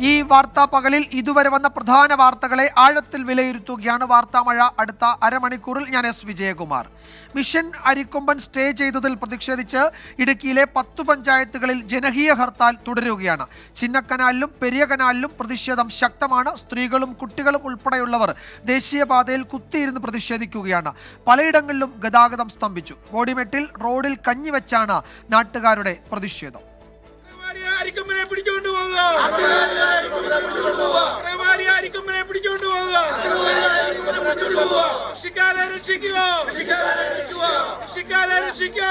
ഈ വാർത്താ പകലിൽ ഇതുവരെ വന്ന പ്രധാന വാർത്തകളെ ആഴത്തിൽ വിലയിരുത്തുകയാണ് വാർത്താ മഴ അടുത്ത അരമണിക്കൂറിൽ ഞാൻ S Vijayakumar mission Arikomban stay ചെയ്തതിൽ പ്രതിഷേധിച്ച് ഇടുക്കിയിലെ പത്തു പഞ്ചായത്തുകളിൽ ജനകീയ ഹർത്താൽ തുടരുകയാണ് ചിന്നക്കനാലിലും പെരിയ കനാലിലും പ്രതിഷേധം ശക്തമാണ് സ്ത്രീകളും കുട്ടികളും ഉൾപ്പെടെയുള്ളവർ ദേശീയപാതയിൽ കുത്തിയിരുന്ന് പ്രതിഷേധിക്കുകയാണ് പലയിടങ്ങളിലും ഗതാഗതം സ്തംഭിച്ചു ബോഡിമെട്ടിൽ റോഡിൽ കഞ്ഞിവെച്ചാണ് നാട്ടുകാരുടെ പ്രതിഷേധം അരിക്കൊമ്പനെ പിടിച്ചോണ്ട് പോവുക അക്രമാരി അരിക്കൊമ്പനെ പിടിച്ചോണ്ട് പോവുക കൃഷിക്കാരെ രക്ഷിക്കുക കൃഷിക്കാരെ രക്ഷിക്കുക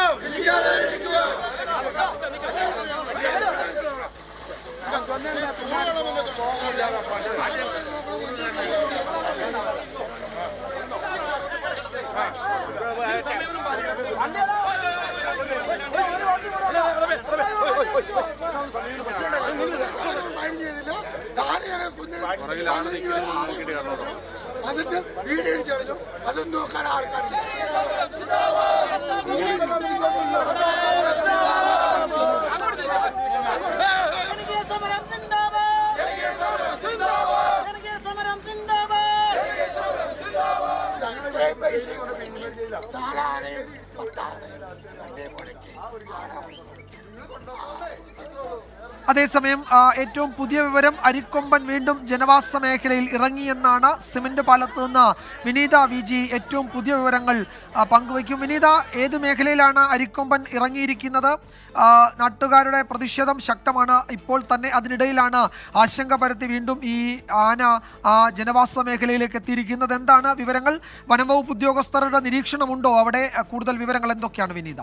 എന്നിട്ട് വീഡിയോ അടിച്ചു കളഞ്ഞു അതൊന്നും നോക്കാൻ ആൾക്കാരില്ല ജനകീയ സമരം സിന്ദാബാദ് ജനകീയ സമരം സിന്ദാബാദ് ഇത്രയും പൈസ നാലാണയും പത്താണയും രണ്ടേ മുടക്കി അതേസമയം ആ, ഏറ്റവും പുതിയ വിവരം അരിക്കൊമ്പൻ വീണ്ടും ജനവാസ മേഖലയിൽ ഇറങ്ങിയെന്നാണ് സിമന്റ് പാലത്ത് നിന്ന് വിനീത വി ജി ഏറ്റവും പുതിയ വിവരങ്ങൾ ആ, പങ്കുവയ്ക്കും വിനീത ഏത് മേഖലയിലാണ് അരിക്കൊമ്പൻ ഇറങ്ങിയിരിക്കുന്നത് ആ, നാട്ടുകാരുടെ പ്രതിഷേധം ശക്തമാണ് ഇപ്പോൾ തന്നെ അതിനിടയിലാണ് ആശങ്ക പരത്തി വീണ്ടും ഈ ആന ആ ജനവാസ മേഖലയിലേക്ക് എത്തിയിരിക്കുന്നത് എന്താണ് വിവരങ്ങൾ വനംവകുപ്പ് ഉദ്യോഗസ്ഥരുടെ നിരീക്ഷണമുണ്ടോ അവിടെ ആ, കൂടുതൽ വിവരങ്ങൾ എന്തൊക്കെയാണ് വിനീത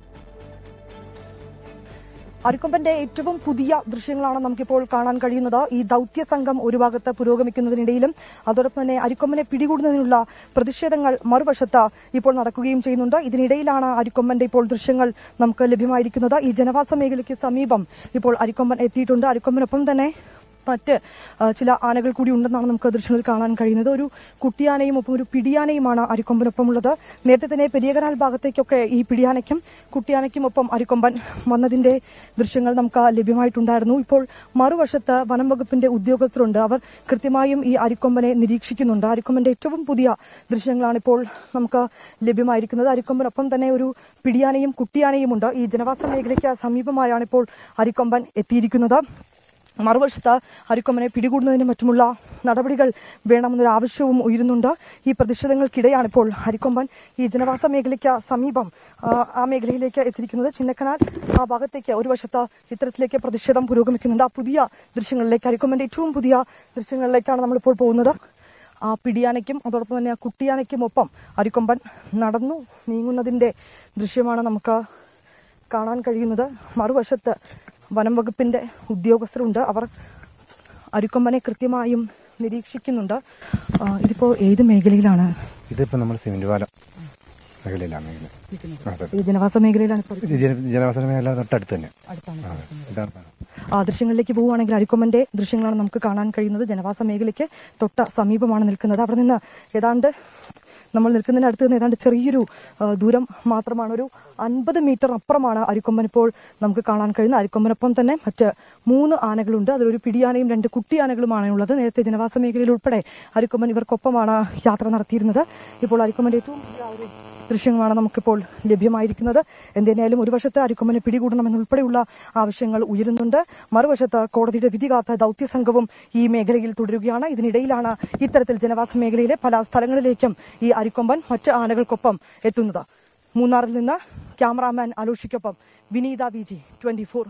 അരിക്കൊമ്പന്റെ ഏറ്റവും പുതിയ ദൃശ്യങ്ങളാണ് നമുക്കിപ്പോൾ കാണാൻ കഴിയുന്നത് ഈ ദൗത്യ സംഘം ഒരു ഭാഗത്ത് പുരോഗമിക്കുന്നതിനിടയിലും അതോടൊപ്പം തന്നെ അരിക്കൊമ്പനെ പിടികൂടുന്നതിനുള്ള പ്രതിഷേധങ്ങൾ മറുവശത്ത് ഇപ്പോൾ നടക്കുകയും ചെയ്യുന്നുണ്ട് ഇതിനിടയിലാണ് അരിക്കൊമ്പന്റെ ഇപ്പോൾ ദൃശ്യങ്ങൾ നമുക്ക് ലഭ്യമായിരിക്കുന്നത് ഈ ജനവാസ മേഖലയ്ക്ക് സമീപം ഇപ്പോൾ അരിക്കൊമ്പൻ എത്തിയിട്ടുണ്ട് അരിക്കൊമ്പനൊപ്പം തന്നെ മറ്റ് ആ, ചില ആനകൾ കൂടി ഉണ്ടെന്നാണ് നമുക്ക് ദൃശ്യങ്ങളിൽ കാണാൻ കഴിയുന്നത് ഒരു കുട്ടിയാനയും ഒപ്പം ഒരു പിടിയാനയുമാണ് അരിക്കൊമ്പനൊപ്പം ഉള്ളത് നേരത്തെ തന്നെ പെരിയകനാൽ ഭാഗത്തേക്കൊക്കെ ഈ പിടിയാനയ്ക്കും കുട്ടിയാനയ്ക്കും ഒപ്പം അരിക്കൊമ്പൻ വന്നതിന്റെ ദൃശ്യങ്ങൾ നമുക്ക് ലഭ്യമായിട്ടുണ്ടായിരുന്നു ഇപ്പോൾ മറുവശത്ത് വനം വകുപ്പിന്റെ ഉദ്യോഗസ്ഥരുണ്ട് അവർ കൃത്യമായും ഈ അരിക്കൊമ്പനെ നിരീക്ഷിക്കുന്നുണ്ട് അരിക്കൊമ്പന്റെ ഏറ്റവും പുതിയ ദൃശ്യങ്ങളാണ് ഇപ്പോൾ നമുക്ക് ലഭ്യമായിരിക്കുന്നത് അരിക്കൊമ്പനൊപ്പം തന്നെ ഒരു പിടിയാനയും കുട്ടിയാനയും ഉണ്ട് ഈ ജനവാസ മേഖലയ്ക്ക് സമീപമായാണ് ഇപ്പോൾ അരിക്കൊമ്പൻ എത്തിയിരിക്കുന്നത് മറുവശത്ത് അരിക്കൊമ്പനെ പിടികൂടുന്നതിനും മറ്റുമുള്ള നടപടികൾ വേണമെന്നൊരു ആവശ്യവും ഉയരുന്നുണ്ട് ഈ പ്രതിഷേധങ്ങൾക്കിടെയാണ് ഇപ്പോൾ അരിക്കൊമ്പൻ ഈ ജനവാസ മേഖലയ്ക്ക് സമീപം ആ, ആ മേഖലയിലേക്ക് എത്തിയിരിക്കുന്നത് ചിന്നക്കനാൽ ആ ഭാഗത്തേക്ക് ഒരു വശത്ത് ഇത്തരത്തിലേക്ക് പ്രതിഷേധം പുരോഗമിക്കുന്നുണ്ട് ആ പുതിയ ദൃശ്യങ്ങളിലേക്ക് അരിക്കൊമ്പന്റെ ഏറ്റവും പുതിയ ദൃശ്യങ്ങളിലേക്കാണ് നമ്മളിപ്പോൾ പോകുന്നത് ആ പിടിയാനയ്ക്കും അതോടൊപ്പം തന്നെ ആ കുട്ടിയാനയ്ക്കും ഒപ്പം അരിക്കൊമ്പൻ നടന്നു നീങ്ങുന്നതിന്റെ ദൃശ്യമാണ് നമുക്ക് കാണാൻ കഴിയുന്നത് മറുവശത്ത് വനം വകുപ്പിന്റെ ഉദ്യോഗസ്ഥരുണ്ട് അവർ അരിക്കൊമ്പനെ കൃത്യമായും നിരീക്ഷിക്കുന്നുണ്ട് ആ, ഇതിപ്പോ ഏത് മേഖലയിലാണ് ഇതിപ്പോൾ നമ്മൾ സിമെന്റ് പാലം മേഖലയിലാണ് ഇരിക്കുന്നത്. അതെ. ഈ ജനവാസ മേഖലയിലാണ് ഇപ്പോൾ ഇത് ജന- ജനവാസ മേഖല തൊട്ടടുത്ത് തന്നെ അടുത്താണ് അതെ. ഇതാണ് ആ ദൃശ്യങ്ങളിലേക്ക് പോവുകയാണെങ്കിൽ അരിക്കൊമ്പന്റെ ദൃശ്യങ്ങളാണ് നമുക്ക് കാണാൻ കഴിയുന്നത് ജനവാസ മേഖലയ്ക്ക് തൊട്ട സമീപമാണ് നിൽക്കുന്നത് അവിടെ നിന്ന് ഏതാണ്ട് നമ്മൾ നിൽക്കുന്നതിന് അടുത്ത് നിന്ന് ഏതാണ്ട് ചെറിയൊരു ആ, ദൂരം മാത്രമാണ് ഒരു അൻപത് മീറ്റർ അപ്പുറമാണ് അരിക്കൊമ്പൻ ഇപ്പോൾ നമുക്ക് കാണാൻ കഴിയുന്നത് അരിക്കൊമ്പനൊപ്പം തന്നെ മറ്റ് മൂന്ന് ആനകളുണ്ട് അതിലൊരു പിടിയാനയും രണ്ട് കുട്ടിയാനകളുമാണ് ഉള്ളത് നേരത്തെ ജനവാസ മേഖലയിൽ ഉൾപ്പെടെ അരിക്കൊമ്പൻ ഇവർക്കൊപ്പമാണ് യാത്ര നടത്തിയിരുന്നത് ഇപ്പോൾ അരിക്കൊമ്പന്റെ ഏറ്റവും പുതിയ ആ ഒരു ദൃശ്യങ്ങളാണ് നമുക്കിപ്പോൾ ലഭ്യമായിരിക്കുന്നത് എന്തിനായാലും ഒരു വശത്ത് അരിക്കൊമ്പനെ പിടികൂടണമെന്നുൾപ്പെടെയുള്ള ആവശ്യങ്ങൾ ഉയരുന്നുണ്ട് മറുവശത്ത് കോടതിയുടെ വിധി കാത്ത ദൗത്യ സംഘവും ഈ മേഖലയിൽ തുടരുകയാണ് ഇതിനിടയിലാണ് ഇത്തരത്തിൽ ജനവാസ മേഖലയിലെ പല സ്ഥലങ്ങളിലേക്കും ഈ അരിക്കൊമ്പൻ മറ്റ് ആനകൾക്കൊപ്പം എത്തുന്നത് മൂന്നാറിൽ നിന്ന് ക്യാമറാമാൻ അലോഷിക്കൊപ്പം Vineetha V G twenty four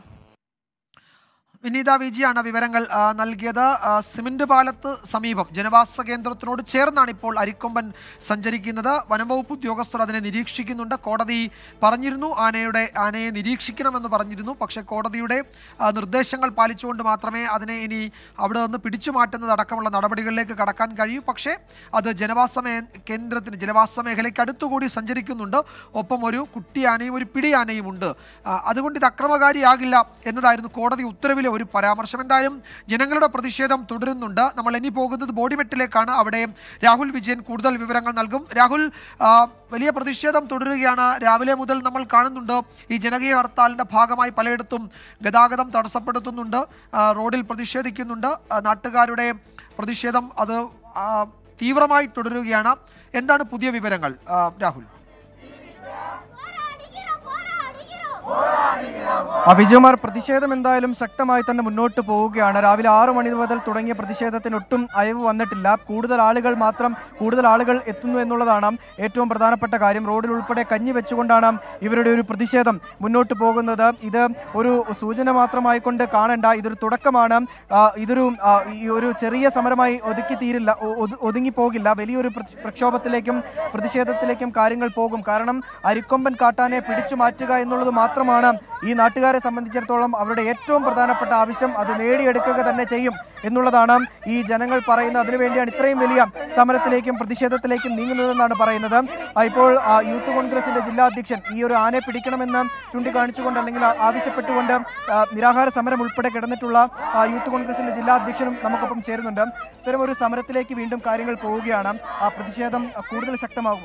Vineetha വിജിയാണ് വിവരങ്ങൾ ആ, നൽകിയത് ആ, സിമന്റ് പാലത്ത് സമീപം ജനവാസ കേന്ദ്രത്തിനോട് ചേർന്നാണ് ഇപ്പോൾ അരിക്കൊമ്പൻ സഞ്ചരിക്കുന്നത് വനംവകുപ്പ് ഉദ്യോഗസ്ഥർ അതിനെ നിരീക്ഷിക്കുന്നുണ്ട് കോടതി പറഞ്ഞിരുന്നു ആനയുടെ ആനയെ നിരീക്ഷിക്കണമെന്ന് പറഞ്ഞിരുന്നു പക്ഷേ കോടതിയുടെ ആ, നിർദ്ദേശങ്ങൾ പാലിച്ചുകൊണ്ട് മാത്രമേ അതിനെ ഇനി അവിടെ നിന്ന് പിടിച്ചു മാറ്റുന്നതടക്കമുള്ള നടപടികളിലേക്ക് കടക്കാൻ കഴിയൂ പക്ഷേ അത് ജനവാസ മേ കേന്ദ്രത്തിന് ജനവാസ മേഖലയ്ക്ക് അടുത്തുകൂടി സഞ്ചരിക്കുന്നുണ്ട് ഒപ്പം ഒരു കുട്ടിയാനയും ഒരു പിടിയാനയും ഉണ്ട് ആ, അതുകൊണ്ട് ഇത് അക്രമകാരിയാകില്ല എന്നതായിരുന്നു കോടതി ഉത്തരവിലെ ഒരു പരാമർശം എന്തായാലും ജനങ്ങളുടെ പ്രതിഷേധം തുടരുന്നുണ്ട് നമ്മൾ ഇനി പോകുന്നത് ബോഡിമെട്ടിലേക്കാണ് അവിടെ രാഹുൽ വിജയൻ കൂടുതൽ വിവരങ്ങൾ നൽകും രാഹുൽ ആ, വലിയ പ്രതിഷേധം തുടരുകയാണ് രാവിലെ മുതൽ നമ്മൾ കാണുന്നുണ്ട് ഈ ജനകീയ ഹർത്താലിന്റെ ഭാഗമായി പലയിടത്തും ഗതാഗതം തടസ്സപ്പെടുത്തുന്നുണ്ട് ആ, റോഡിൽ പ്രതിഷേധിക്കുന്നുണ്ട് ആ, നാട്ടുകാരുടെ പ്രതിഷേധം അത് ആ, തീവ്രമായി തുടരുകയാണ് എന്താണ് പുതിയ വിവരങ്ങൾ ആ, രാഹുൽ അഭിജുമാർ പ്രതിഷേധം എന്തായാലും ശക്തമായി തന്നെ മുന്നോട്ട് പോവുകയാണ് രാവിലെ ആറു മണി മുതൽ തുടങ്ങിയ പ്രതിഷേധത്തിന് ഒട്ടും അയവ് വന്നിട്ടില്ല കൂടുതൽ ആളുകൾ മാത്രം കൂടുതൽ ആളുകൾ എത്തുന്നു എന്നുള്ളതാണ് ഏറ്റവും പ്രധാനപ്പെട്ട കാര്യം റോഡിൽ ഉൾപ്പെടെ കഞ്ഞി വെച്ചുകൊണ്ടാണ് ഇവരുടെ ഒരു പ്രതിഷേധം മുന്നോട്ട് പോകുന്നത് ഇത് ഒരു സൂചന മാത്രമായിക്കൊണ്ട് കാണേണ്ട ഇതൊരു തുടക്കമാണ് ആ, ഇതൊരു ആ, ഈ ഒരു ചെറിയ സമരമായി ഒതുക്കി തീരില്ല ഒ- ഒതു- ഒതുങ്ങി പോകില്ല വലിയൊരു പ്ര- പ്രക്ഷോഭത്തിലേക്കും പ്രതിഷേധത്തിലേക്കും കാര്യങ്ങൾ പോകും കാരണം അരിക്കൊമ്പൻ കാട്ടാനെ പിടിച്ചു മാറ്റുക എന്നുള്ളത് മാത്രമാണ് ഈ നാട്ടുകാരെ സംബന്ധിച്ചിടത്തോളം അവരുടെ ഏറ്റവും പ്രധാനപ്പെട്ട ആവശ്യം അത് നേടിയെടുക്കുക തന്നെ ചെയ്യും എന്നുള്ളതാണ് ഈ ജനങ്ങൾ പറയുന്നത് അതിനുവേണ്ടിയാണ് ഇത്രയും വലിയ സമരത്തിലേക്കും പ്രതിഷേധത്തിലേക്കും നീങ്ങുന്നതെന്നാണ് പറയുന്നത് ആ, ഇപ്പോൾ ആ, യൂത്ത് കോൺഗ്രസിന്റെ ജില്ലാ അധ്യക്ഷൻ ഈ ഒരു ആനയെ പിടിക്കണമെന്ന് ചൂണ്ടിക്കാണിച്ചുകൊണ്ട് അല്ലെങ്കിൽ ആ- ആവശ്യപ്പെട്ടുകൊണ്ട് ആ, നിരാഹാര സമരം ഉൾപ്പെടെ കിടന്നിട്ടുള്ള ആ, യൂത്ത് കോൺഗ്രസിന്റെ ജില്ലാ അധ്യക്ഷനും നമുക്കൊപ്പം ചേരുന്നുണ്ട് ഇത്തരം ഒരു സമരത്തിലേക്ക് വീണ്ടും കാര്യങ്ങൾ പോവുകയാണ് ആ പ്രതിഷേധം ആ, കൂടുതൽ ശക്തമാകും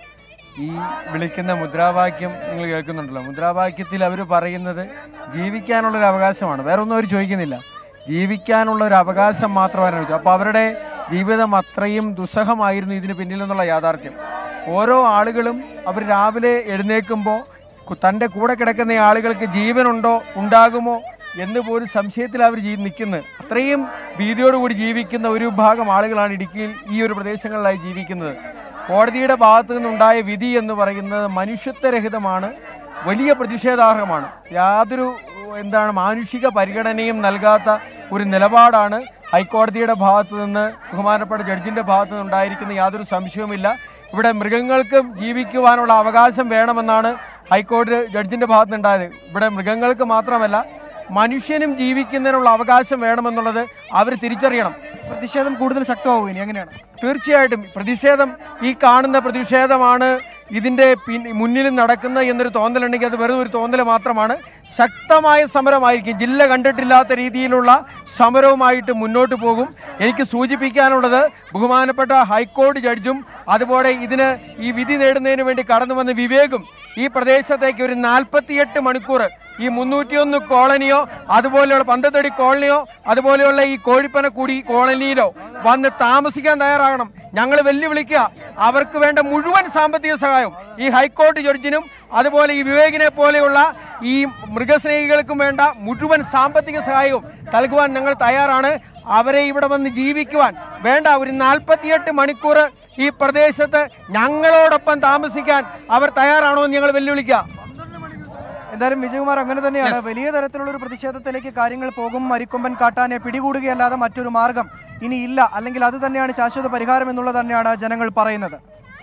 ഈ വിളിക്കുന്ന മുദ്രാവാക്യം നിങ്ങൾ കേൾക്കുന്നുണ്ടല്ലോ മുദ്രാവാക്യത്തിൽ അവർ പറയുന്നത് ജീവിക്കാനുള്ളൊരു അവകാശമാണ് വേറെ ഒന്നും അവർ ചോദിക്കുന്നില്ല ജീവിക്കാനുള്ള ഒരു അവകാശം മാത്രമാണ് ചോദിച്ചത് അപ്പോൾ അവരുടെ ജീവിതം അത്രയും ദുസ്സഹമായിരുന്നു ഇതിന് പിന്നിൽ നിന്നുള്ള യാഥാർത്ഥ്യം ഓരോ ആളുകളും അവർ രാവിലെ എഴുന്നേൽക്കുമ്പോൾ കു- തൻ്റെ കൂടെ കിടക്കുന്ന ഈ ആളുകൾക്ക് ജീവനുണ്ടോ ഉണ്ടാകുമോ എന്ന് പോലും സംശയത്തിൽ അവർ ജീ നിൽക്കുന്നത് അത്രയും ഭീതിയോടുകൂടി ജീവിക്കുന്ന ഒരു വിഭാഗം ആളുകളാണ് ഇടുക്കിയിൽ ഈ ഒരു പ്രദേശങ്ങളിലായി ജീവിക്കുന്നത് കോടതിയുടെ ഭാഗത്തു നിന്നുണ്ടായ വിധി എന്ന് പറയുന്നത് മനുഷ്യത്വരഹിതമാണ് വലിയ പ്രതിഷേധാർഹമാണ് യാതൊരു എന്താണ് മാനുഷിക പരിഗണനയും നൽകാത്ത ഒരു നിലപാടാണ് ഹൈക്കോടതിയുടെ ഭാഗത്തു നിന്ന് ബഹുമാനപ്പെട്ട ജഡ്ജിന്റെ ഭാഗത്തു നിന്നുണ്ടായിരിക്കുന്ന യാതൊരു സംശയവുമില്ല ഇവിടെ മൃഗങ്ങൾക്കും ജീവിക്കുവാനുള്ള അവകാശം വേണമെന്നാണ് ഹൈക്കോടതി ജഡ്ജിന്റെ ഭാഗത്ത് നിന്നുണ്ടായത് ഇവിടെ മൃഗങ്ങൾക്ക് മാത്രമല്ല മനുഷ്യനും ജീവിക്കുന്നതിനുള്ള അവകാശം വേണമെന്നുള്ളത് അവർ തിരിച്ചറിയണം പ്രതിഷേധം കൂടുതൽ ശക്തമാകും ഇനി എങ്ങനെയാണ് തീർച്ചയായിട്ടും പ്രതിഷേധം ഈ കാണുന്ന പ്രതിഷേധമാണ് ഇതിന്റെ പിൻ മുന്നിൽ നടക്കുന്ന എന്നൊരു തോന്നലുണ്ടെങ്കിൽ അത് വെറും ഒരു തോന്നൽ മാത്രമാണ് ശക്തമായ സമരമായിരിക്കും ജില്ല കണ്ടിട്ടില്ലാത്ത രീതിയിലുള്ള സമരവുമായിട്ട് മുന്നോട്ട് പോകും എനിക്ക് സൂചിപ്പിക്കാനുള്ളത് ബഹുമാനപ്പെട്ട ഹൈക്കോടതി ജഡ്ജും അതുപോലെ ഇതിന് ഈ വിധി നേടുന്നതിന് വേണ്ടി കടന്നു വന്ന വിവേകും ഈ പ്രദേശത്തേക്ക് ഒരു നാൽപ്പത്തിയെട്ട് മണിക്കൂർ ഈ മുന്നൂറ്റിയൊന്ന് കോളനിയോ അതുപോലെയുള്ള പന്തത്തടി കോളനിയോ അതുപോലെയുള്ള ഈ കോഴിപ്പനക്കുടി കോളനിയിലോ വന്ന് താമസിക്കാൻ തയ്യാറാകണം ഞങ്ങൾ വെല്ലുവിളിക്കുക അവർക്ക് വേണ്ട മുഴുവൻ സാമ്പത്തിക സഹായവും ഈ ഹൈക്കോടതി ജഡ്ജിനും അതുപോലെ ഈ വിവേകിനെ പോലെയുള്ള ഈ മൃഗസ്നേഹികൾക്കും വേണ്ട മുഴുവൻ സാമ്പത്തിക സഹായവും നൽകുവാൻ ഞങ്ങൾ തയ്യാറാണ് അവരെ ഇവിടെ വന്ന് ജീവിക്കുവാൻ വേണ്ട ഒരു നാൽപ്പത്തിയെട്ട് മണിക്കൂർ ഈ പ്രദേശത്ത് ഞങ്ങളോടൊപ്പം താമസിക്കാൻ അവർ തയ്യാറാണോ എന്ന് ഞങ്ങൾ വെല്ലുവിളിക്കുക എന്തായാലും വിജയകുമാർ അങ്ങനെ തന്നെയാണ് വലിയ തരത്തിലുള്ള ഒരു പ്രതിഷേധത്തിലേക്ക് കാര്യങ്ങൾ പോകും മരിക്കൊമ്പൻ കാട്ടാനെ പിടികൂടുകയല്ലാതെ മറ്റൊരു മാർഗം ഇനി ഇല്ല അല്ലെങ്കിൽ അത് തന്നെയാണ് ശാശ്വത പരിഹാരം എന്നുള്ളത് തന്നെയാണ് ജനങ്ങൾ പറയുന്നത്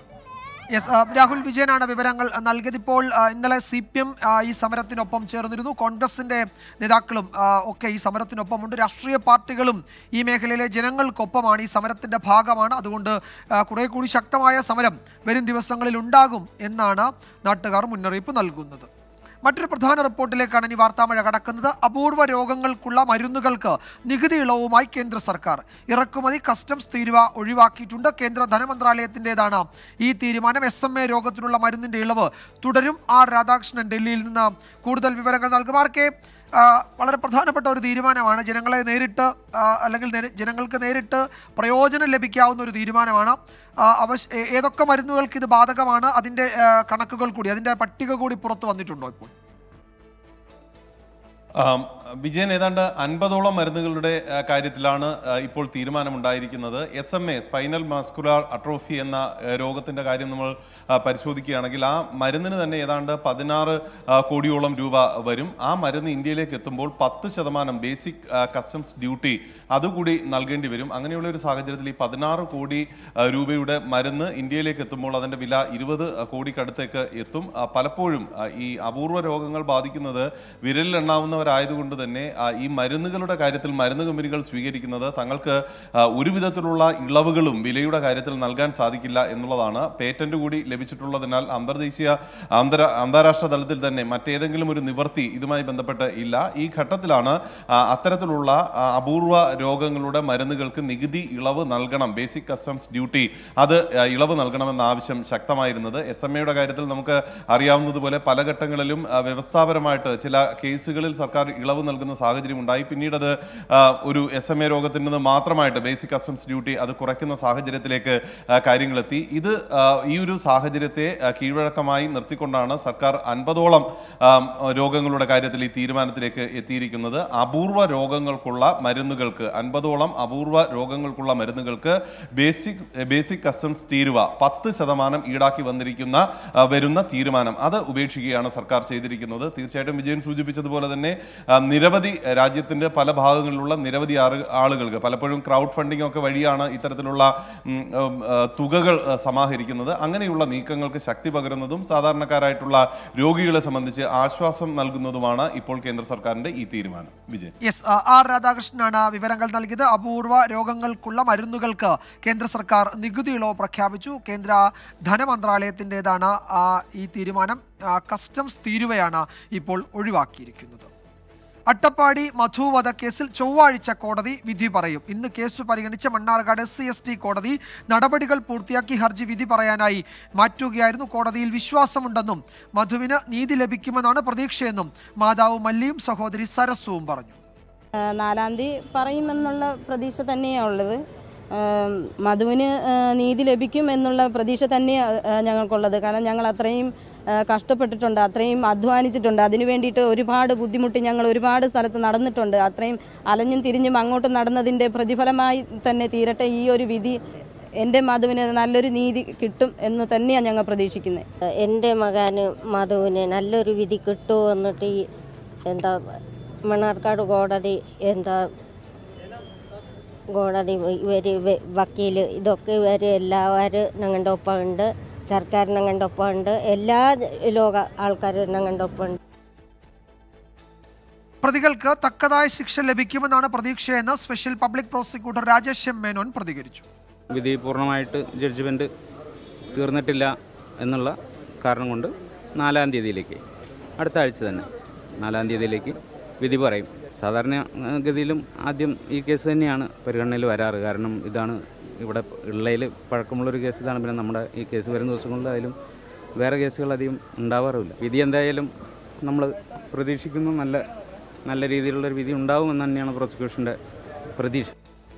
യെസ് ആ, രാഹുൽ വിജയനാണ് വിവരങ്ങൾ നൽകിയത് ഇപ്പോൾ ആ, ഇന്നലെ സി പി എം ഈ സമരത്തിനൊപ്പം ചേർന്നിരുന്നു കോൺഗ്രസിന്റെ നേതാക്കളും ആ, ഒക്കെ ഈ സമരത്തിനൊപ്പമുണ്ട് രാഷ്ട്രീയ പാർട്ടികളും ഈ മേഖലയിലെ ജനങ്ങൾക്കൊപ്പമാണ് ഈ സമരത്തിന്റെ ഭാഗമാണ് അതുകൊണ്ട് ആ, കുറെ കൂടി ശക്തമായ സമരം വരും ദിവസങ്ങളിൽ ഉണ്ടാകും എന്നാണ് നാട്ടുകാർ മുന്നറിയിപ്പ് നൽകുന്നത് മറ്റൊരു പ്രധാന റിപ്പോർട്ടിലേക്കാണ് ഇനി വാർത്താമഴ കടക്കുന്നത് അപൂർവ രോഗങ്ങൾക്കുള്ള മരുന്നുകൾക്ക് നികുതി ഇളവുമായി കേന്ദ്ര സർക്കാർ ഇറക്കുമതി കസ്റ്റംസ് തീരുവ ഒഴിവാക്കിയിട്ടുണ്ട് കേന്ദ്ര ധനമന്ത്രാലയത്തിൻ്റെതാണ് ഈ തീരുമാനം എസ് എം എ രോഗത്തിനുള്ള മരുന്നിന്റെ ഇളവ് തുടരും ആർ രാധാകൃഷ്ണൻ ഡൽഹിയിൽ നിന്ന് കൂടുതൽ വിവരങ്ങൾ നൽകും ആർ കെ ആ, വളരെ പ്രധാനപ്പെട്ട ഒരു തീരുമാനമാണ് ജനങ്ങളെ നേരിട്ട് ആ, അല്ലെങ്കിൽ നേരി- ജനങ്ങൾക്ക് നേരിട്ട് പ്രയോജനം ലഭിക്കാവുന്ന ഒരു തീരുമാനമാണ് ആ, അവശ്യ ഏ- ഏതൊക്കെ മരുന്നുകൾക്ക് ഇത് ബാധകമാണ് അതിൻ്റെ ആ, കണക്കുകൾ കൂടി അതിൻ്റെ പട്ടിക കൂടി പുറത്തു വന്നിട്ടുണ്ടോ ഇപ്പോൾ ആം, വിജയൻ ഏതാണ്ട് അൻപതോളം മരുന്നുകളുടെ ആ, കാര്യത്തിലാണ് ആ, ഇപ്പോൾ തീരുമാനമുണ്ടായിരിക്കുന്നത് S M A spinal muscular atrophy എന്ന ആ, രോഗത്തിന്റെ കാര്യം നമ്മൾ ആ, പരിശോധിക്കുകയാണെങ്കിൽ ആ മരുന്നിന് തന്നെ ഏതാണ്ട് പതിനാറ് ആ, കോടിയോളം രൂപ വരും ആ മരുന്ന് ഇന്ത്യയിലേക്ക് എത്തുമ്പോൾ പത്ത് ശതമാനം ബേസിക് ആ, കസ്റ്റംസ് ഡ്യൂട്ടി അതുകൂടി നൽകേണ്ടി വരും അങ്ങനെയുള്ള ഒരു സാഹചര്യത്തിൽ ഈ പതിനാറ് കോടി ആ, രൂപയുടെ മരുന്ന് ഇന്ത്യയിലേക്ക് എത്തുമ്പോൾ അതിന്റെ വില ഇരുപത് കോടിക്കടുത്തേക്ക് എത്തും ആ, പലപ്പോഴും ആ, ഈ അപൂർവ രോഗങ്ങൾ ബാധിക്കുന്നത് വിരലിൽ എണ്ണാവുന്നവരായതുകൊണ്ട് തന്നെ ആ, ഈ മരുന്നുകളുടെ കാര്യത്തിൽ മരുന്ന് കമ്പനികൾ സ്വീകരിക്കുന്നത് തങ്ങൾക്ക് ആ, ഒരു വിധത്തിലുള്ള ഇളവുകളും വിലയുടെ കാര്യത്തിൽ നൽകാൻ സാധിക്കില്ല എന്നുള്ളതാണ് പേറ്റന്റ് കൂടി ലഭിച്ചിട്ടുള്ളതിനാൽ അന്തർദേശീയ അന്തര അന്താരാഷ്ട്ര തലത്തിൽ തന്നെ മറ്റേതെങ്കിലും ഒരു നിവർത്തി ഇതുമായി ബന്ധപ്പെട്ട് ഇല്ല ഈ ഘട്ടത്തിലാണ് ആ, അത്തരത്തിലുള്ള ആ, അപൂർവ രോഗങ്ങളുടെ മരുന്നുകൾക്ക് നികുതി ഇളവ് നൽകണം ബേസിക് കസ്റ്റംസ് ഡ്യൂട്ടി അത് ആ, ഇളവ് നൽകണമെന്ന ആവശ്യം ശക്തമായിരുന്നത് എസ് എം എയുടെ കാര്യത്തിൽ നമുക്ക് അറിയാവുന്നതുപോലെ പല ഘട്ടങ്ങളിലും ആ, വ്യവസ്ഥാപരമായിട്ട് ചില കേസുകളിൽ സർക്കാർ ഇളവ് നൽകുന്ന സാഹചര്യം ഉണ്ടായി പിന്നീട് അത് ആ, ഒരു എസ് എം എ രോഗത്തിൽ നിന്ന് മാത്രമായിട്ട് ബേസിക് കസ്റ്റംസ് ഡ്യൂട്ടി അത് കുറയ്ക്കുന്ന സാഹചര്യത്തിലേക്ക് ആ, കാര്യങ്ങളെത്തി ഇത് ആ, ഈ ഒരു സാഹചര്യത്തെ ആ, കീഴ്വഴക്കമായി നിർത്തിക്കൊണ്ടാണ് സർക്കാർ അൻപതോളം ആം, രോഗങ്ങളുടെ കാര്യത്തിൽ ഈ തീരുമാനത്തിലേക്ക് എത്തിയിരിക്കുന്നത് അപൂർവ രോഗങ്ങൾക്കുള്ള മരുന്നുകൾക്ക് അൻപതോളം അപൂർവ രോഗങ്ങൾക്കുള്ള മരുന്നുകൾക്ക് ബേസിക് ബേസിക് കസ്റ്റംസ് തീരുവ പത്ത് ശതമാനം ഈടാക്കി വന്നിരിക്കുന്ന ആ, വരുന്ന തീരുമാനം അത് ഉപേക്ഷിക്കുകയാണ് സർക്കാർ ചെയ്തിരിക്കുന്നത് തീർച്ചയായിട്ടും വിജയൻ സൂചിപ്പിച്ചതുപോലെ തന്നെ ആ, നിരവധി രാജ്യത്തിന്റെ പല ഭാഗങ്ങളിലുള്ള നിരവധി ആറ് ആളുകൾക്ക് പലപ്പോഴും ക്രൗഡ് ഫണ്ടിംഗ് ഒക്കെ വഴിയാണ് ഇത്തരത്തിലുള്ള ഉം, ഉം, ആ, തുകകൾ ആ, സമാഹരിക്കുന്നത് അങ്ങനെയുള്ള നീക്കങ്ങൾക്ക് ശക്തി പകരുന്നതും സാധാരണക്കാരായിട്ടുള്ള രോഗികളെ സംബന്ധിച്ച് ആശ്വാസം നൽകുന്നതുമാണ് ഇപ്പോൾ കേന്ദ്ര സർക്കാരിന്റെ ഈ തീരുമാനം വിജയൻ യെസ് ആ, ആർ രാധാകൃഷ്ണനാണ് വിവരങ്ങൾ നൽകിയത് അപൂർവ രോഗങ്ങൾക്കുള്ള മരുന്നുകൾക്ക് കേന്ദ്ര സർക്കാർ നികുതി ഇളവ് പ്രഖ്യാപിച്ചു കേന്ദ്ര ധനമന്ത്രാലയത്തിൻ്റെതാണ് ആ, ഈ തീരുമാനം ആ, കസ്റ്റംസ് തീരുവയാണ് ഇപ്പോൾ ഒഴിവാക്കിയിരിക്കുന്നത് അട്ടപ്പാടി മധു വധക്കേസിൽ ചൊവ്വാഴ്ച കോടതി വിധി പറയും ഇന്ന് കേസ് പരിഗണിച്ച Mannarkkad S C S T കോടതി നടപടികൾ പൂർത്തിയാക്കി ഹർജി വിധി പറയാനായി മാറ്റുകയായിരുന്നു കോടതിയിൽ വിശ്വാസമുണ്ടെന്നും മധുവിന് നീതി ലഭിക്കുമെന്നാണ് പ്രതീക്ഷയെന്നും മാതാവ് മല്ലിയും സഹോദരി സരസുവും പറഞ്ഞു ആ, നാലാം തീയതി പറയുമെന്നുള്ള പ്രതീക്ഷ തന്നെയാണ് ഉള്ളത് ആ, മധുവിന് ആ, നീതി ലഭിക്കും എന്നുള്ള പ്രതീക്ഷ തന്നെയാണ് ആ, ഞങ്ങൾക്കുള്ളത് കാരണം ഞങ്ങൾ അത്രയും ആ, കഷ്ടപ്പെട്ടിട്ടുണ്ട് അത്രയും അധ്വാനിച്ചിട്ടുണ്ട് അതിനു വേണ്ടിയിട്ട് ഒരുപാട് ബുദ്ധിമുട്ടി ഞങ്ങൾ ഒരുപാട് സ്ഥലത്ത് നടന്നിട്ടുണ്ട് അത്രയും അലഞ്ഞും തിരിഞ്ഞും അങ്ങോട്ട് നടന്നതിൻ്റെ പ്രതിഫലമായി തന്നെ തീരട്ടെ ഈ ഒരു വിധി എൻ്റെ മധുവിന് നല്ലൊരു നീതി കിട്ടും എന്ന് തന്നെയാണ് ഞങ്ങൾ പ്രതീക്ഷിക്കുന്നത് എൻ്റെ മകന് മധുവിന് നല്ലൊരു വിധി കിട്ടുമോ എന്നിട്ട് ഈ എന്താ മണ്ണാർക്കാട് കോടതി എന്താ കോടതി ഇവർ വക്കീൽ ഇതൊക്കെ ഇവർ എല്ലാവരും ഞങ്ങളുടെ ഒപ്പമുണ്ട് സർക്കാർ ഞങ്ങളുടെ ഒപ്പമുണ്ട് എല്ലാ ലോക ആൾക്കാരും ഞങ്ങളുടെ ഒപ്പമുണ്ട് പ്രതികൾക്ക് തക്കതായ ശിക്ഷ ലഭിക്കുമെന്നാണ് പ്രതീക്ഷയെന്ന് special public prosecutor Rajesh M Menon പ്രതികരിച്ചു വിധി പൂർണ്ണമായിട്ട് ജഡ്ജ്മെൻറ്റ് തീർന്നിട്ടില്ല എന്നുള്ള കാരണം കൊണ്ട് നാലാം തീയതിയിലേക്ക് അടുത്ത ആഴ്ച തന്നെ നാലാം തീയതിയിലേക്ക് വിധി പറയും സാധാരണ ആ, ഗതിയിലും ആദ്യം ഈ കേസ് തന്നെയാണ് പരിഗണനയിൽ വരാറ് കാരണം ഇതാണ് ഇവിടെ ഉള്ളതിൽ പഴക്കമുള്ളൊരു കേസ് ഇതാണ് പിന്നെ നമ്മുടെ ഈ കേസ് വരുന്ന ദിവസങ്ങളിൽ അതിലും വേറെ കേസുകൾ അധികം ഉണ്ടാവാറുമില്ല വിധി എന്തായാലും നമ്മൾ പ്രതീക്ഷിക്കുന്നു നല്ല നല്ല രീതിയിലുള്ളൊരു വിധി ഉണ്ടാവുമെന്ന് തന്നെയാണ് പ്രോസിക്യൂഷൻ്റെ പ്രതീക്ഷ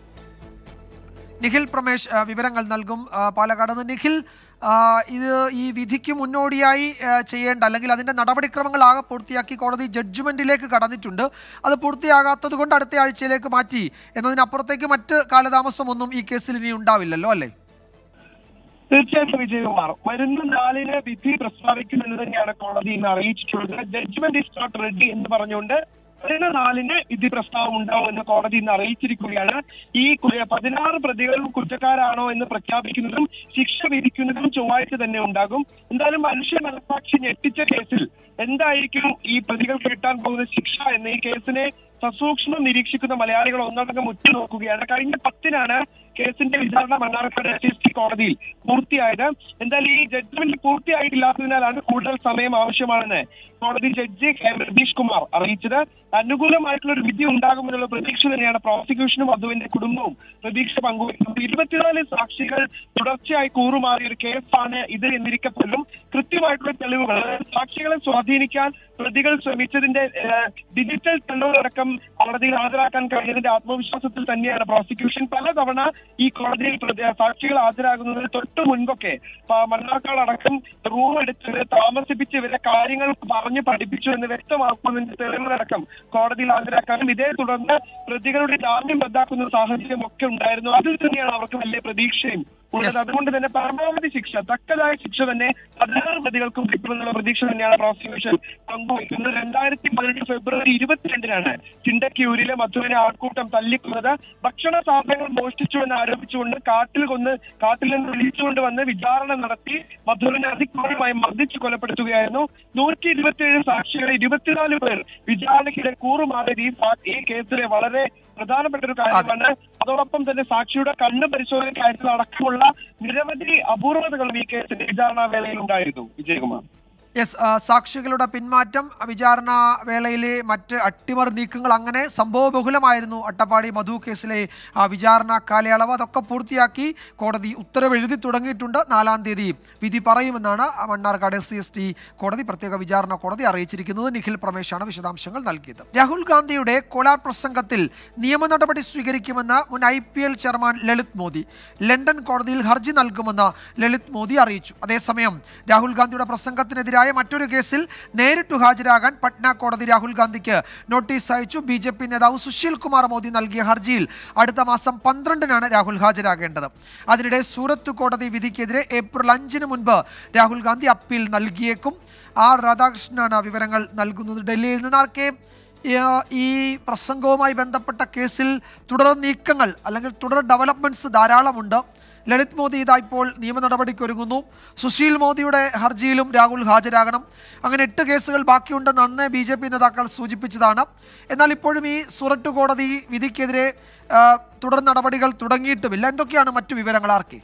നിഖിൽ പ്രമേഷ് ആ, വിവരങ്ങൾ നൽകും ആ, പാലക്കാട് നിന്ന് നിഖിൽ ആ, ഇത് ഈ വിധിക്ക് മുന്നോടിയായി ആ, ചെയ്യേണ്ട അല്ലെങ്കിൽ അതിന്റെ നടപടിക്രമങ്ങൾ ആകെ പൂർത്തിയാക്കി കോടതി ജഡ്ജ്മെന്റിലേക്ക് കടന്നിട്ടുണ്ട് അത് പൂർത്തിയാകാത്തത് കൊണ്ട് അടുത്ത ആഴ്ചയിലേക്ക് മാറ്റി എന്നതിനപ്പുറത്തേക്ക് മറ്റ് കാലതാമസമൊന്നും ഈ കേസിൽ ഇനി ഉണ്ടാവില്ലല്ലോ അല്ലേ തീർച്ചയായിട്ടും വിജയകുമാർ വരുന്ന നാലിന് വിധി പ്രസ്താവിക്കുമെന്ന് തന്നെയാണ് കോടതി ഇന്ന് അറിയിച്ചിട്ടുള്ളത് ജഡ്ജ്മെന്റ് ഇസ് നോട്ട് റെഡി എന്ന് പറഞ്ഞുകൊണ്ട് വരുന്ന നാലിന് വിധി പ്രസ്താവം ഉണ്ടാവുമെന്ന് കോടതി ഇന്ന് അറിയിച്ചിരിക്കുകയാണ് ഈ കു- പതിനാറ് പ്രതികളും കുറ്റക്കാരാണോ എന്ന് പ്രഖ്യാപിക്കുന്നതും ശിക്ഷ വിധിക്കുന്നതും ചൊവ്വാഴ്ച തന്നെ ഉണ്ടാകും എന്തായാലും മനുഷ്യ മനസാക്ഷി ഞെട്ടിച്ച കേസിൽ എന്തായിരിക്കും ഈ പ്രതികൾക്ക് കിട്ടാൻ പോകുന്ന ശിക്ഷ എന്ന് ഈ കേസിനെ സസൂക്ഷ്മം നിരീക്ഷിക്കുന്ന മലയാളികൾ ഒന്നടങ്കം ഉറ്റുനോക്കുകയാണ് കഴിഞ്ഞ പത്തിനാണ് കേസിന്റെ വിചാരണ മണ്ണാർക്കാട് എസ് എസ് ടി കോടതിയിൽ പൂർത്തിയായത് എന്തായാലും ഈ ജഡ്ജ്മെന്റ് പൂർത്തിയായിട്ടില്ലാത്തതിനാലാണ് കൂടുതൽ സമയം ആവശ്യമാണെന്ന് കോടതി ജഡ്ജി കെ രതീഷ് കുമാർ അറിയിച്ചത് അനുകൂലമായിട്ടുള്ള ഒരു വിധി ഉണ്ടാകുമെന്നുള്ള പ്രതീക്ഷ തന്നെയാണ് പ്രോസിക്യൂഷനും അതുവിന്റെ കുടുംബവും പ്രതീക്ഷ പങ്കുവയ്ക്കുന്നത് ഇരുപത്തിനാല് സാക്ഷികൾ തുടർച്ചയായി കൂറുമാറിയ ഒരു കേസാണ് ഇത് എന്നിരിക്കപ്പോഴും കൃത്യമായിട്ടുള്ള തെളിവുകൾ അതായത് സാക്ഷികളെ സ്വാധീനിക്കാൻ പ്രതികൾ ശ്രമിച്ചതിന്റെ ഏഹ്, ഡിജിറ്റൽ തെളിവുകളടക്കം കോടതിയിൽ ഹാജരാക്കാൻ കഴിഞ്ഞതിന്റെ ആത്മവിശ്വാസത്തിൽ തന്നെയാണ് പ്രോസിക്യൂഷൻ പലതവണ ഈ കോടതിയിൽ പ്രതി- സാക്ഷികൾ ഹാജരാകുന്നതിന് തൊട്ട് മുൻപൊക്കെ പ- മണ്ണാർക്കാട് അടക്കം റൂം എടുത്ത് ഇവരെ താമസിപ്പിച്ച് ഇവരെ കാര്യങ്ങൾ പറഞ്ഞ് പഠിപ്പിച്ചു എന്ന് വ്യക്തമാക്കുന്നതിന്റെ തെളിവുകളടക്കം കോടതിയിൽ ഹാജരാക്കാനും ഇതേ തുടർന്ന് പ്രതികളുടെ ജാമ്യം റദ്ദാക്കുന്ന സാഹചര്യം ഒക്കെ ഉണ്ടായിരുന്നു അതിൽ തന്നെയാണ് അവർക്ക് വലിയ പ്രതീക്ഷയും ഉള്ളത് അതുകൊണ്ട് തന്നെ പരമാവധി ശിക്ഷ തക്കതായ ശിക്ഷ തന്നെ പതിനാറ് പ്രതികൾക്കും കിട്ടുമെന്നുള്ള പ്രതീക്ഷ തന്നെയാണ് പ്രോസിക്യൂഷൻ പങ്കുവയ്ക്കുന്നത് രണ്ടായിരത്തി പതിനെട്ട് ഫെബ്രുവരി ഇരുപത്തിരണ്ടിനാണ് ചിണ്ടക്കിയൂരിലെ മധുവിനെ ആൾക്കൂട്ടം തല്ലിക്കൊന്നത് ഭക്ഷണ സാധനങ്ങൾ മോഷ്ടിച്ചു എന്ന് ആരോപിച്ചുകൊണ്ട് കാട്ടിൽ കൊന്ന് കാട്ടിൽ നിന്ന് വിളിച്ചുകൊണ്ട് വന്ന് വിചാരണ നടത്തി മധുവിനെ അതിക്രൂരമായി മർദ്ദിച്ചു കൊലപ്പെടുത്തുകയായിരുന്നു നൂറ്റി ഇരുപത്തിയേഴ് സാക്ഷികളെ ഇരുപത്തിനാല് പേർ വിചാരണയ്ക്കിടെ കൂറുമാറിയത് ഈ സാ- ഈ കേസിലെ വളരെ പ്രധാനപ്പെട്ട ഒരു കാര്യമാണ് അതോടൊപ്പം തന്നെ സാക്ഷിയുടെ കണ്ണ് പരിശോധന കാര്യത്തിൽ അടക്കമുള്ള നിരവധി അപൂർവതകളും ഈ കേസിന്റെ വിചാരണ വേളയിൽ ഉണ്ടായിരുന്നു വിജയകുമാർ യെസ് ആ, സാക്ഷികളുടെ പിന്മാറ്റം വിചാരണ വേളയിലെ മറ്റ് അട്ടിമറി നീക്കങ്ങൾ അങ്ങനെ സംഭവബഹുലമായിരുന്നു അട്ടപ്പാടി മധു കേസിലെ ആ, വിചാരണ കാലയളവ് അതൊക്കെ പൂർത്തിയാക്കി കോടതി ഉത്തരവ് എഴുതി തുടങ്ങിയിട്ടുണ്ട് നാലാം തീയതി വിധി പറയുമെന്നാണ് Mannarkkad S C S T കോടതി പ്രത്യേക വിചാരണ കോടതി അറിയിച്ചിരിക്കുന്നത് നിഖിൽ പ്രമേശാണ് വിശദാംശങ്ങൾ നൽകിയത് രാഹുൽ ഗാന്ധിയുടെ കോലാർ പ്രസംഗത്തിൽ നിയമ നടപടി സ്വീകരിക്കുമെന്ന് മുൻ I P L chairman Lalit Modi London കോടതിയിൽ ഹർജി നൽകുമെന്ന് ലളിത് മോദി അറിയിച്ചു അതേസമയം രാഹുൽ ഗാന്ധിയുടെ പ്രസംഗത്തിനെതിരായ മറ്റൊരു കേസിൽ നേരിട്ട് ഹാജരാകാൻ പട്ന കോടതി രാഹുൽ ഗാന്ധിക്ക് നോട്ടീസ് അയച്ചു ബി ജെ പി നേതാവ് സുശീൽ കുമാർ മോദി നൽകിയ ഹർജിയിൽ അടുത്ത മാസം പന്ത്രണ്ടിനാണ് രാഹുൽ ഹാജരാകേണ്ടത് അതിനിടെ സൂറത്ത് കോടതി വിധിക്കെതിരെ ഏപ്രിൽ അഞ്ചിന് മുൻപ് രാഹുൽ ഗാന്ധി അപ്പീൽ നൽകിയേക്കും ആർ രാധാകൃഷ്ണനാണ് വിവരങ്ങൾ നൽകുന്നത് ഡൽഹിയിൽ നിന്ന് ആർ കെ ഏഹ് ഈ പ്രസംഗവുമായി ബന്ധപ്പെട്ട കേസിൽ തുടർ നീക്കങ്ങൾ അല്ലെങ്കിൽ തുടർ ഡെവലപ്മെന്റ്സ് ധാരാളമുണ്ട് ലളിത് മോദി ഇതാ ഇപ്പോൾ നിയമ നടപടിക്ക് ഒരുങ്ങുന്നു സുശീൽ മോദിയുടെ ഹർജിയിലും രാഹുൽ ഹാജരാകണം അങ്ങനെ എട്ട് കേസുകൾ ബാക്കിയുണ്ടെന്ന് അന്ന് ബി ജെ പി നേതാക്കൾ സൂചിപ്പിച്ചതാണ് എന്നാൽ ഇപ്പോഴും ഈ സൂററ്റ് കോടതി വിധിക്കെതിരെ ആ, തുടർ നടപടികൾ തുടങ്ങിയിട്ടുമില്ല എന്തൊക്കെയാണ് മറ്റു വിവരങ്ങൾ ആർക്കെ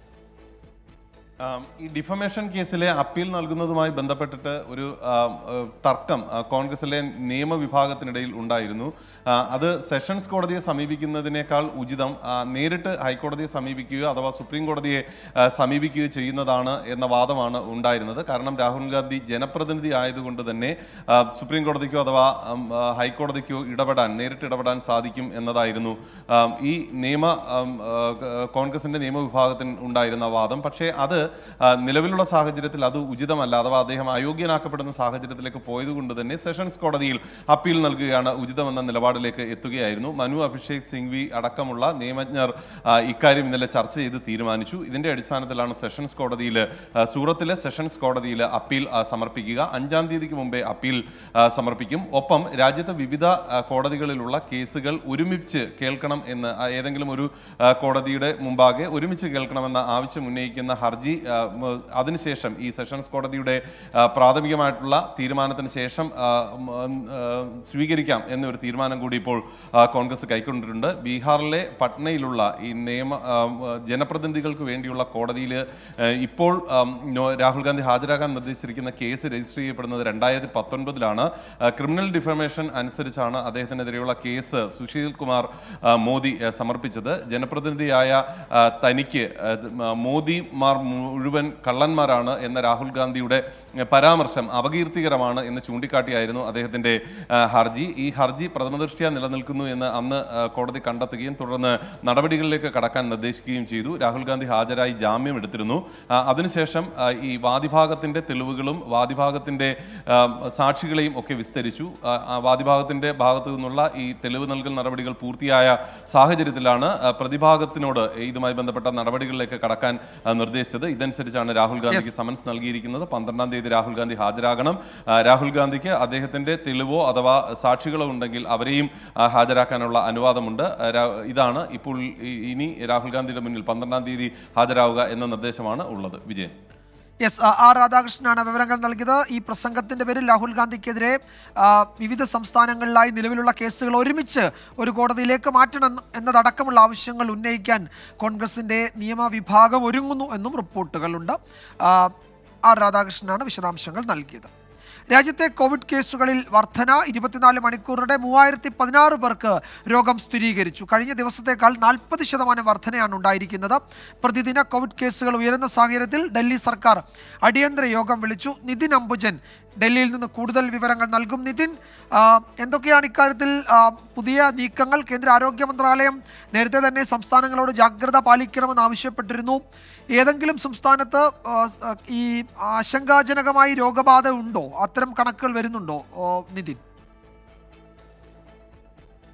ആം, ഈ ഡിഫമേഷൻ കേസിലെ അപ്പീൽ നൽകുന്നതുമായി ബന്ധപ്പെട്ടിട്ട് ഒരു ആം, ഏഹ്, തർക്കം ആ, കോൺഗ്രസിലെ നിയമവിഭാഗത്തിനിടയിൽ ഉണ്ടായിരുന്നു ആ, അത് സെഷൻസ് കോടതിയെ സമീപിക്കുന്നതിനേക്കാൾ ഉചിതം ആ, നേരിട്ട് ഹൈക്കോടതിയെ സമീപിക്കുകയോ അഥവാ സുപ്രീം കോടതിയെ ആ, സമീപിക്കുകയോ ചെയ്യുന്നതാണ് എന്ന വാദമാണ് ഉണ്ടായിരുന്നത് കാരണം രാഹുൽ ഗാന്ധി ജനപ്രതിനിധി ആയതുകൊണ്ട് തന്നെ ആ, സുപ്രീം കോടതിക്കോ അഥവാ ആം, ആ, ഹൈക്കോടതിക്കോ ഇടപെടാൻ നേരിട്ട് ഇടപെടാൻ സാധിക്കും എന്നതായിരുന്നു ആം, ഈ നിയമ ആം, ആ, കോൺഗ്രസിന്റെ നിയമവിഭാഗത്തിന് ഉണ്ടായിരുന്ന വാദം പക്ഷേ അത് ആ, നിലവിലുള്ള സാഹചര്യത്തിൽ അത് ഉചിതമല്ല അഥവാ അദ്ദേഹം അയോഗ്യനാക്കപ്പെടുന്ന സാഹചര്യത്തിലേക്ക് പോയതുകൊണ്ട് തന്നെ സെഷൻസ് കോടതിയിൽ അപ്പീൽ നൽകുകയാണ് ഉചിതമെന്ന നിലപാടിലേക്ക് എത്തുകയായിരുന്നു മനു അഭിഷേക് സിംഗ്വി അടക്കമുള്ള നിയമജ്ഞർ ആ, ഇക്കാര്യം ഇന്നലെ ചർച്ച ചെയ്ത് തീരുമാനിച്ചു ഇതിന്റെ അടിസ്ഥാനത്തിലാണ് സെഷൻസ് കോടതിയിൽ ആ, സൂറത്തിലെ സെഷൻസ് കോടതിയിൽ അപ്പീൽ ആ, സമർപ്പിക്കുക അഞ്ചാം തീയതിക്ക് മുമ്പേ അപ്പീൽ ആ, സമർപ്പിക്കും ഒപ്പം രാജ്യത്തെ വിവിധ ആ, കോടതികളിലുള്ള കേസുകൾ ഒരുമിച്ച് കേൾക്കണം എന്ന് ആ, ഏതെങ്കിലും ഒരു ആ, കോടതിയുടെ മുമ്പാകെ ഒരുമിച്ച് കേൾക്കണമെന്ന ആവശ്യം ഉന്നയിക്കുന്ന ഹർജി ആ, മ, അതിനുശേഷം ഈ സെഷൻസ് കോടതിയുടെ ആ, പ്രാഥമികമായിട്ടുള്ള തീരുമാനത്തിന് ശേഷം ആ, മ, ആ, സ്വീകരിക്കാം എന്നൊരു തീരുമാനം കൂടി ഇപ്പോൾ ആ, കോൺഗ്രസ് കൈക്കൊണ്ടിട്ടുണ്ട് ബീഹാറിലെ പട്നയിലുള്ള ഈ നിയമ ആ, ആ, ജനപ്രതിനിധികൾക്ക് വേണ്ടിയുള്ള കോടതിയിൽ ആ, ഇപ്പോൾ ആ, നോ- രാഹുൽ ഗാന്ധി ഹാജരാകാൻ നിർദ്ദേശിച്ചിരിക്കുന്ന കേസ് രജിസ്റ്റർ ചെയ്യപ്പെടുന്നത് രണ്ടായിരത്തി പത്തൊൻപതിലാണ് ക്രിമിനൽ ഡിഫമേഷൻ അനുസരിച്ചാണ് അദ്ദേഹത്തിനെതിരെയുള്ള കേസ് സുശീൽ കുമാർ ആ, മോദി ആ, സമർപ്പിച്ചത് ജനപ്രതിനിധിയായ ആ, തനിക്ക് ആ, ത്- ആ, മോദിമാർ മുഴുവൻ കള്ളന്മാരാണ് എന്ന രാഹുൽ ഗാന്ധിയുടെ ആ, പരാമർശം അപകീർത്തികരമാണ് എന്ന് ചൂണ്ടിക്കാട്ടിയായിരുന്നു അദ്ദേഹത്തിന്റെ ആ, ഹർജി ഈ ഹർജി പ്രഥമദൃഷ്ട്യാ നിലനിൽക്കുന്നു എന്ന് അന്ന് ആ, കോടതി കണ്ടെത്തുകയും തുടർന്ന് നടപടികളിലേക്ക് കടക്കാൻ നിർദ്ദേശിക്കുകയും ചെയ്തു രാഹുൽ ഗാന്ധി ഹാജരായി ജാമ്യം എടുത്തിരുന്നു ആ, അതിനുശേഷം ആ, ഈ വാദിഭാഗത്തിന്റെ തെളിവുകളും വാദിഭാഗത്തിന്റെ ആ, സാക്ഷികളെയും ഒക്കെ വിസ്തരിച്ചു ആ, ആ വാദിഭാഗത്തിന്റെ ഭാഗത്തു നിന്നുള്ള ഈ തെളിവ് നൽകൽ നടപടികൾ പൂർത്തിയായ സാഹചര്യത്തിലാണ് ആ, പ്രതിഭാഗത്തിനോട് ഇതുമായി ബന്ധപ്പെട്ട നടപടികളിലേക്ക് കടക്കാൻ ആ, നിർദ്ദേശിച്ചത് ഇതനുസരിച്ചാണ് രാഹുൽ ഗാന്ധിക്ക് സമൻസ് നൽകിയിരിക്കുന്നത് പന്ത്രണ്ടാം തീയതി രാഹുൽ ഗാന്ധി ഹാജരാകണം ആ, രാഹുൽ ഗാന്ധിക്ക് അദ്ദേഹത്തിന്റെ തെളിവോ അഥവാ സാക്ഷികളോ ഉണ്ടെങ്കിൽ അവരെയും ആ, ഹാജരാക്കാനുള്ള അനുവാദമുണ്ട് ആ, രാ- ഇതാണ് ഇപ്പോൾ ഈ- ഇനി രാഹുൽ ഗാന്ധിയുടെ മുന്നിൽ പന്ത്രണ്ടാം തീയതി ഹാജരാവുക എന്ന നിർദ്ദേശമാണ് ഉള്ളത് വിജയൻ യെസ് ആർ രാധാകൃഷ്ണനാണ് വിവരങ്ങൾ നൽകിയത് ഈ പ്രസംഗത്തിന്റെ പേരിൽ രാഹുൽ ഗാന്ധിക്കെതിരെ ആ, വിവിധ സംസ്ഥാനങ്ങളിലായി നിലവിലുള്ള കേസുകൾ ഒരുമിച്ച് ഒരു കോടതിയിലേക്ക് മാറ്റണം എന്നതടക്കമുള്ള ആവശ്യങ്ങൾ ഉന്നയിക്കാൻ കോൺഗ്രസിന്റെ നിയമവിഭാഗം ഒരുങ്ങുന്നു എന്നും റിപ്പോർട്ടുകളുണ്ട് ആ, ആർ രാധാകൃഷ്ണനാണ് വിശദാംശങ്ങൾ നൽകിയത് രാജ്യത്തെ കോവിഡ് കേസുകളിൽ വർധന ഇരുപത്തിനാല് മണിക്കൂറിടെ മൂവായിരത്തി പതിനാറ് പേർക്ക് രോഗം സ്ഥിരീകരിച്ചു കഴിഞ്ഞ ദിവസത്തേക്കാൾ നാൽപ്പത് ശതമാനം വർധനയാണ് ഉണ്ടായിരിക്കുന്നത് പ്രതിദിന കോവിഡ് കേസുകൾ ഉയരുന്ന സാഹചര്യത്തിൽ ഡൽഹി സർക്കാർ അടിയന്തര യോഗം വിളിച്ചു നിതിൻ അംബുജൻ ഡൽഹിയിൽ നിന്ന് കൂടുതൽ വിവരങ്ങൾ നൽകും നിതിൻ ആ, എന്തൊക്കെയാണ് ഇക്കാര്യത്തിൽ ആ, പുതിയ നീക്കങ്ങൾ കേന്ദ്ര ആരോഗ്യ മന്ത്രാലയം നേരത്തെ തന്നെ സംസ്ഥാനങ്ങളോട് ജാഗ്രത പാലിക്കണമെന്ന് ആവശ്യപ്പെട്ടിരുന്നു ഏതെങ്കിലും സംസ്ഥാനത്ത് ആ, ആ, ഈ ആശങ്കാജനകമായി രോഗബാധ ഉണ്ടോ അത്തരം കണക്കുകൾ വരുന്നുണ്ടോ ഓ, നിതിൻ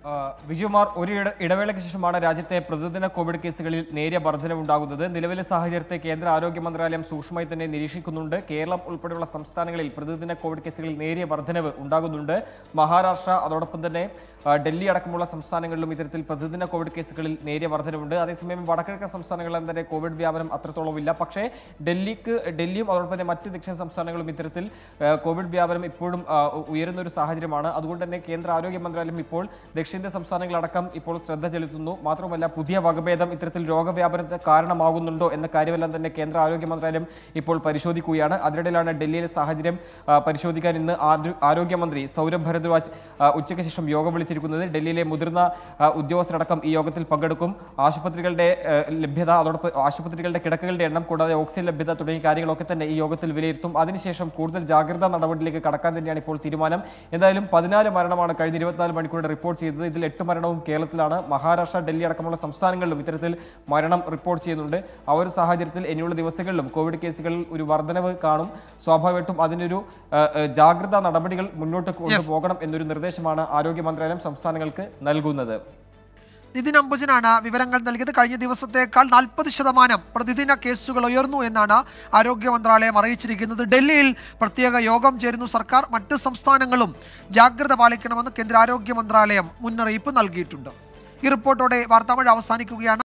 ആ, വിജയകുമാർ ഒരു ഇട ഇടവേളയ്ക്ക് ശേഷമാണ് രാജ്യത്തെ പ്രതിദിന കോവിഡ് കേസുകളിൽ നേരിയ വർധനവുണ്ടാകുന്നത് നിലവിലെ സാഹചര്യത്തെ കേന്ദ്ര ആരോഗ്യ മന്ത്രാലയം സൂക്ഷ്മമായി തന്നെ നിരീക്ഷിക്കുന്നുണ്ട് കേരളം ഉൾപ്പെടെയുള്ള സംസ്ഥാനങ്ങളിൽ പ്രതിദിന കോവിഡ് കേസുകളിൽ നേരിയ വർധനവ് ഉണ്ടാകുന്നുണ്ട് മഹാരാഷ്ട്ര അതോടൊപ്പം തന്നെ ആ, ഡൽഹി അടക്കമുള്ള സംസ്ഥാനങ്ങളിലും ഇത്തരത്തിൽ പ്രതിദിന കോവിഡ് കേസുകളിൽ നേരിയ വർധനവുണ്ട് അതേസമയം വടക്കിഴക്കൻ സംസ്ഥാനങ്ങളിൽ തന്നെ കോവിഡ് വ്യാപനം അത്രത്തോളമില്ല പക്ഷേ ഡൽഹിക്ക് ഡൽഹിയും അതോടൊപ്പം തന്നെ മറ്റ് ദക്ഷിണ സംസ്ഥാനങ്ങളും ഇത്തരത്തിൽ ആ, കോവിഡ് വ്യാപനം ഇപ്പോഴും ആ, ഉയരുന്ന ഒരു സാഹചര്യമാണ് അതുകൊണ്ട് തന്നെ കേന്ദ്ര ആരോഗ്യ മന്ത്രാലയം ഇപ്പോൾ ദക്ഷിണേന്ത്യ സംസ്ഥാനങ്ങളടക്കം ഇപ്പോൾ ശ്രദ്ധ ചെലുത്തുന്നു മാത്രമല്ല പുതിയ വകഭേദം ഇത്തരത്തിൽ രോഗവ്യാപനത്തിന് കാരണമാകുന്നുണ്ടോ എന്ന കാര്യമെല്ലാം തന്നെ കേന്ദ്ര ആരോഗ്യ മന്ത്രാലയം ഇപ്പോൾ പരിശോധിക്കുകയാണ് അതിനിടയിലാണ് ഡൽഹിയിലെ സാഹചര്യം ആ, പരിശോധിക്കാൻ ഇന്ന് ആരോ- ആരോഗ്യമന്ത്രി സൗരഭ് ഭരദ്വാജ് ആ, ഉച്ചയ്ക്ക് ശേഷം യോഗം വിളിച്ചിരിക്കുന്നത് ഡൽഹിയിലെ മുതിർന്ന ആ, ഉദ്യോഗസ്ഥരടക്കം ഈ യോഗത്തിൽ പങ്കെടുക്കും ആശുപത്രികളുടെ ആ, ലഭ്യത അതോടൊപ്പം ആശുപത്രികളുടെ കിടക്കകളുടെ എണ്ണം കൂടാതെ ഓക്സിജൻ ലഭ്യത തുടങ്ങിയ കാര്യങ്ങളൊക്കെ തന്നെ ഈ യോഗത്തിൽ വിലയിരുത്തും അതിനുശേഷം കൂടുതൽ ജാഗ്രതാ നടപടിയിലേക്ക് കടക്കാൻ തന്നെയാണ് ഇപ്പോൾ തീരുമാനം എന്തായാലും പതിനാല് മരണമാണ് കഴിഞ്ഞ ഇരുപത്തിനാല് മണിക്കൂറിൽ റിപ്പോർട്ട് ചെയ്തത് ഇതിൽ എട്ട് മരണവും കേരളത്തിലാണ് മഹാരാഷ്ട്ര ഡൽഹി അടക്കമുള്ള സംസ്ഥാനങ്ങളിലും ഇത്തരത്തിൽ മരണം റിപ്പോർട്ട് ചെയ്യുന്നുണ്ട് ആ ഒരു സാഹചര്യത്തിൽ ഇനിയുള്ള ദിവസങ്ങളിലും കോവിഡ് കേസുകളിൽ ഒരു വർധനവ് കാണും സ്വാഭാവികമായിട്ടും അതിനൊരു ആ, ആ, ജാഗ്രതാ നടപടികൾ മുന്നോട്ട് കൊണ്ടുപോകണം എന്നൊരു നിർദ്ദേശമാണ് ആരോഗ്യ മന്ത്രാലയം സംസ്ഥാനങ്ങൾക്ക് നൽകുന്നത് നിതിൻ അംബുജനാണ് വിവരങ്ങൾ നൽകിയത് കഴിഞ്ഞ ദിവസത്തേക്കാൾ നാൽപ്പത് ശതമാനം പ്രതിദിന കേസുകൾ ഉയർന്നു എന്നാണ് ആരോഗ്യ മന്ത്രാലയം അറിയിച്ചിരിക്കുന്നത് ഡൽഹിയിൽ പ്രത്യേക യോഗം ചേരുന്നു സർക്കാർ മറ്റ് സംസ്ഥാനങ്ങളും ജാഗ്രത പാലിക്കണമെന്ന് കേന്ദ്ര ആരോഗ്യ മന്ത്രാലയം മുന്നറിയിപ്പ് നൽകിയിട്ടുണ്ട് ഈ റിപ്പോർട്ടോടെ വാർത്താമഴ അവസാനിക്കുകയാണ്